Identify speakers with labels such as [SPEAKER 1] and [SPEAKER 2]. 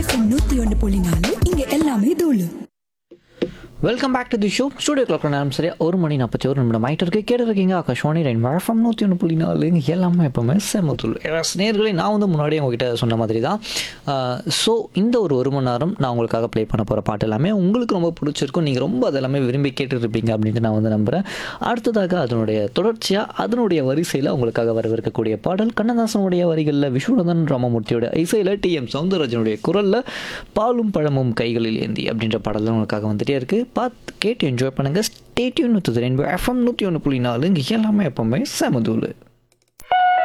[SPEAKER 1] நூத்தி ஒண்ணு புள்ளி நாலு இங்க எல்லாமே தூளு
[SPEAKER 2] welcome back to the show studio clock நேரம் சரியா ஒரு மணி நாற்பத்தி ஒரு நிமிடம் ஆகிட்டு இருக்கு கேட்டு இருக்கீங்க ஆகாஷ்வாணி ரெயின் வழக்கம் நூற்றி ஒன்று புள்ளி நாலு இங்க எல்லாமே எப்பவுமே செமத்துள் நேர்களை நான் வந்து முன்னாடியே உங்ககிட்ட சொன்ன மாதிரி தான் ஸோ இந்த ஒரு ஒரு மணி நேரம் நான் உங்களுக்காக ப்ளே பண்ண போகிற பாட்டு எல்லாமே உங்களுக்கு ரொம்ப பிடிச்சிருக்கும் நீங்கள் ரொம்ப அதெல்லாமே விரும்பி கேட்டுருப்பீங்க அப்படின்ட்டு நான் வந்து நம்புகிறேன் அடுத்ததாக அதனுடைய தொடர்ச்சியாக அதனுடைய வரிசையில் உங்களுக்காக வரவிருக்கக்கூடிய பாடல் கண்ணதாசனுடைய வரிகளில் விஸ்வநாதன் ராமமூர்த்தியோட இசையில் டி எம் சவுந்தரராஜனுடைய குரலில் பாலும் பழமும் கைகளில் ஏந்தி அப்படின்ற பாடல் தான் உங்களுக்காக வந்துட்டே இருக்குது பார்த்து கேட்டு என்ஜாய் பண்ணுங்கள் ஸ்டேட்யூன் நூற்றி ரெண்டு எஃப்எம் நூற்றி ஒன்று புள்ளி நாலு இங்கே எல்லாமே எப்பவுமே செமதூள்